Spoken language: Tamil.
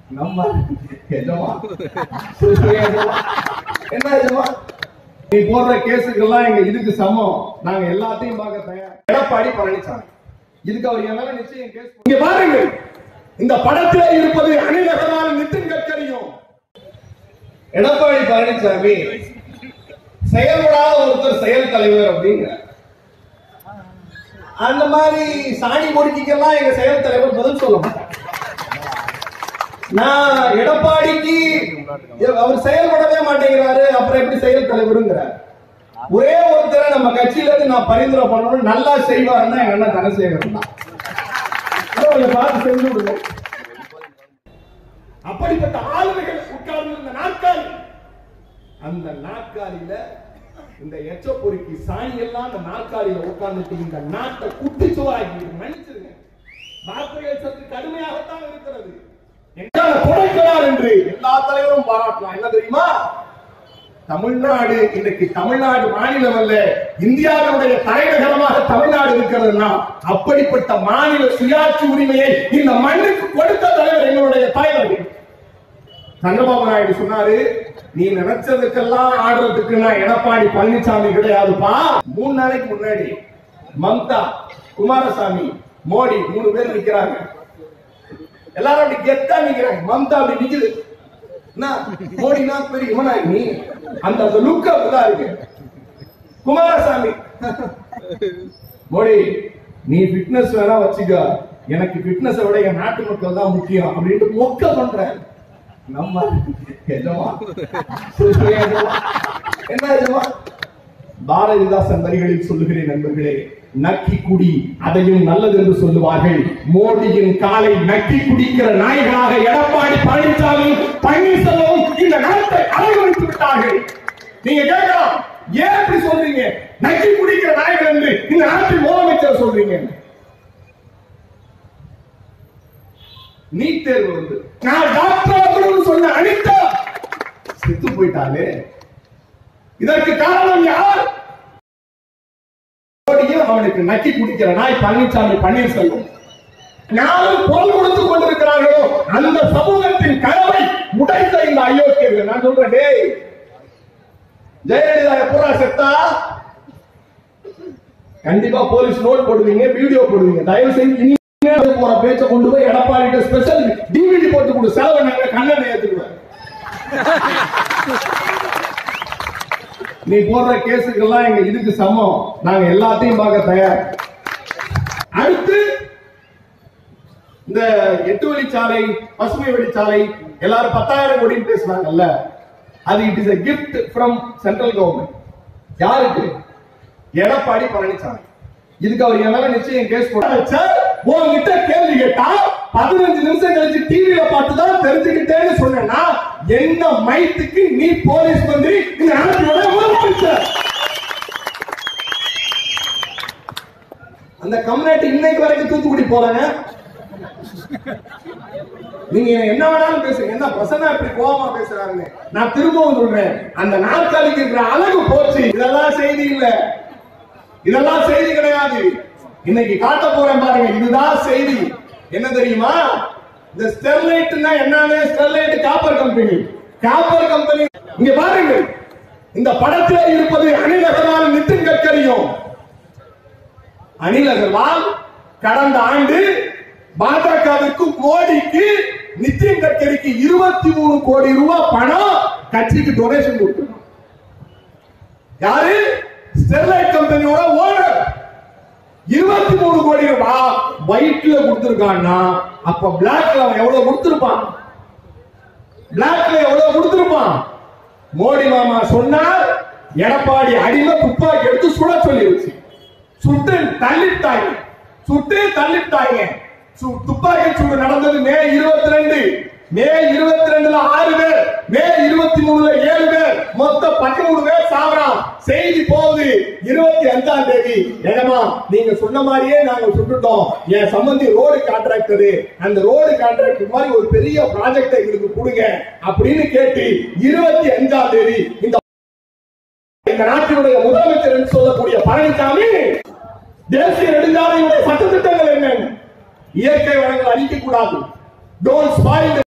நம்ம எஜமா சொல்லுங்க எஜமா என்ன எஜமா நீ போடுற கேஸுக்கெல்லாம் எங்க இதுக்கு சமம் நாங்க எல்லாத்தையும் பார்க்க தயார் எடப்பாடி பழனிசாமி இதுக்கு அவர் என் மேல நிச்சயம் கேஸ் இங்க பாருங்க இந்த படத்திலே இருப்பது அணிநகரான நிதின் கட்கரியும் எடப்பாடி பழனிசாமி செயல்படாத ஒருத்தர் செயல் தலைவர் அப்படிங்கிற அந்த மாதிரி சாணி பொறுக்கிக்கெல்லாம் எங்க செயல் தலைவர் பதில் சொல்ல மாட்டார் நான் எடப்பாடிக்கு அவர் செயல்படவே மாட்டேங்கிறாரு அப்புறம் எப்படி செயல் தலைவருங்கிறார் ஒரே ஒருத்தரை நம்ம கட்சியில இருந்து நான் பரிந்துரை பண்ணணும் நல்லா செய்வாருன்னா எங்க அண்ணன் தனசேகரன் தான் இதை கொஞ்சம் பார்த்து செஞ்சு விடுங்க அப்படிப்பட்ட ஆளுமைகள் உட்கார்ந்து இந்த நாற்காலி அந்த நாற்காலியில இந்த எச்ச பொறுக்கி சாணி எல்லாம் அந்த நாற்காலியில உட்கார்ந்துட்டு இந்த நாட்டை குட்டிச்சுவராக்கி மன்னிச்சிருங்க வார்த்தைகள் சற்று கடுமையாகத்தான் இருக்கிறது எங்கால குறைக்கிறார் என்று எல்லா தலைவரும் பாராட்டலாம் என்ன தெரியுமா தமிழ்நாடு இன்னைக்கு தமிழ்நாடு மாநிலம் அல்ல இந்தியாவுடைய தலைநகரமாக தமிழ்நாடு இருக்கிறதுனா அப்படிப்பட்ட மாநில சுயாட்சி உரிமையை இந்த மண்ணுக்கு கொடுத்த தலைவர் எங்களுடைய தலைவர் சந்திரபாபு நாயுடு சொன்னாரு நீ நினைச்சதுக்கெல்லாம் ஆடுறதுக்கு நான் எடப்பாடி பழனிசாமி கிடையாதுப்பா மூணு நாளைக்கு முன்னாடி மம்தா குமாரசாமி மோடி மூணு பேர் நிக்கிறாங்க எல்லாரும் அப்படி கெத்தா நிக்கிறாங்க மம்தா அப்படி நிக்குது என்ன மோடினா பெரிய இவனா நீ அந்த அந்த லுக் அப்படிதான் இருக்கு குமாரசாமி மோடி நீ ஃபிட்னஸ் வேணா வச்சுக்க எனக்கு ஃபிட்னஸ் விட என் நாட்டு மக்கள் தான் முக்கியம் அப்படின்ட்டு மொக்க பண்ற நம்ம எஜமா சொல்லுங்க எஜமா. என்ன எஜமா பாரதிதாசன் வரிகளில் சொல்லுகிறேன் நண்பர்களே நக்கி குடி அதையும் நல்லது என்று சொல்லுவார்கள் மோடியின் காலை நக்கி குடிக்கிற நாய்களாக எடப்பாடி பழனிசாமி பன்னீர்செல்வம் இந்த நாட்டை அலங்கரித்து விட்டார்கள் நீங்க கேட்கலாம் ஏன் இப்படி சொல்றீங்க நக்கி குடிக்கிற நாய்கள் என்று இந்த நாட்டின் முதலமைச்சர் சொல்றீங்க நீட் தேர்வு வந்து நான் டாக்டர் ஆகணும்னு சொன்ன அனிதா செத்து போயிட்டாலே இதற்கு காரணம் யார் மோடியும் அவனுக்கு நக்கி குடிக்கிற நாய் பழனிசாமி பன்னீர்செல்வம் யாரும் பொருள் கொடுத்து கொண்டிருக்கிறார்களோ அந்த சமூகத்தின் கனவை உடைத்த இந்த அயோக்கியர்கள் நான் சொல்றேன் டேய் ஜெயலலிதா எப்படா செத்தா கண்டிப்பா போலீஸ் நோட் போடுவீங்க வீடியோ போடுவீங்க தயவு செஞ்சு இனிமே போற பேச்ச கொண்டு போய் எடப்பாடி ஸ்பெஷல் டிவிடி போட்டு கொடு செலவு நாங்க கண்ணனை ஏத்துக்குவேன் நீ போடுற கேஸுக்கெல்லாம் எங்க இதுக்கு சமம் நாங்க எல்லாத்தையும் பார்க்க தயார் அடுத்து இந்த எட்டு வழிச்சாலை பசுமை வழிச்சாலை எல்லாரும் பத்தாயிரம் கோடின்னு பேசுறாங்கல்ல அது it is a gift from central government யாருக்கு எடப்பாடி பழனிசாமி இதுக்கு அவர் என் மேல நிச்சயம் கேஸ் போட சார் உங்ககிட்ட கேள்வி கேட்டா பதினஞ்சு நிமிஷம் கழிச்சு டிவியில பார்த்து தான் தெரிஞ்சுக்கிட்டேன்னு சொன்னா என்ன மைத்துக்கு நீ போலீஸ் மந்திரி இந்த நாட்டோட முதலமைச்சர் அந்த கம்யூனிட்டி இன்னைக்கு வரைக்கும் தூத்துக்குடி போறாங்க நீங்க என்ன வேணாலும் பேசுங்க என்ன பிரசன்னா இப்படி கோபமா பேசுறாருன்னு நான் திரும்பவும் சொல்றேன் அந்த நாற்காலிக்கு இருக்கிற அழகு போச்சு இதெல்லாம் செய்தி இல்ல இதெல்லாம் செய்தி கிடையாது இன்னைக்கு காட்ட போறேன் பாருங்க இதுதான் செய்தி என்ன தெரியுமா இந்த ஸ்டெர்லைட்னா என்னன்னு Sterlite copper company copper company இங்க பாருங்க இந்த படத்திலே இருப்பது அணிநகரான நிதின் கட்கரியும் அனில் அகர்வால் கடந்த ஆண்டு பாஜகவிற்கு மோடிக்கு நிதின் கட்கரிக்கு இருபத்தி மூணு கோடி ரூபாய் பணம் கட்சிக்கு டொனேஷன் கொடுக்கணும் யாரு ஸ்டெர்லைட் கம்பெனியோட ஓனர் இருபத்தி மூணு கோடி ரூபாய் ஒயிட்ல கொடுத்திருக்கான்னா அப்ப பிளாக்ல அவன் எவ்வளவு கொடுத்திருப்பான் பிளாக்ல எவ்வளவு கொடுத்திருப்பான் மோடி மாமா சொன்னார் எடப்பாடி அடியில துப்பாக்கி எடுத்து சுட சொல்லிருச்சு சுட்டு தள்ளிட்டாங்க சுட்டு தள்ளிட்டாங்க சு- துப்பாக்கி சூடு நடந்தது மே இருபத்தி ரெண்டு மே இருபத்தி ரெண்டுல ஆறு பேர் மே இருபத்தி மூணுல ஏழு பேர் மொத்தம் பதிமூணு பேர் சாவறான் செய்தி போகுது இருபத்தி அஞ்சாம் தேதி எடமா நீங்க சொன்ன மாதிரியே நாங்க சுட்டுட்டோம் என் சம்பந்தி ரோடு கான்ட்ராக்டரு அந்த ரோடு கான்ட்ராக்டர் மாதிரி ஒரு பெரிய ப்ராஜெக்ட் எங்களுக்கு கொடுங்க அப்படின்னு கேட்டு இருபத்தி அஞ்சாம் தேதி இந்த இந்த நாட்டினுடைய முதலமைச்சர் என்று சொல்லக்கூடிய பழனிசாமி தேசிய நெடுஞ்சாலையுடைய சட்டத்திட்டங்கள் என்ன இயற்கை வளங்கள் அழிக்க கூடாது டோன்ட் ஸ்பாயில்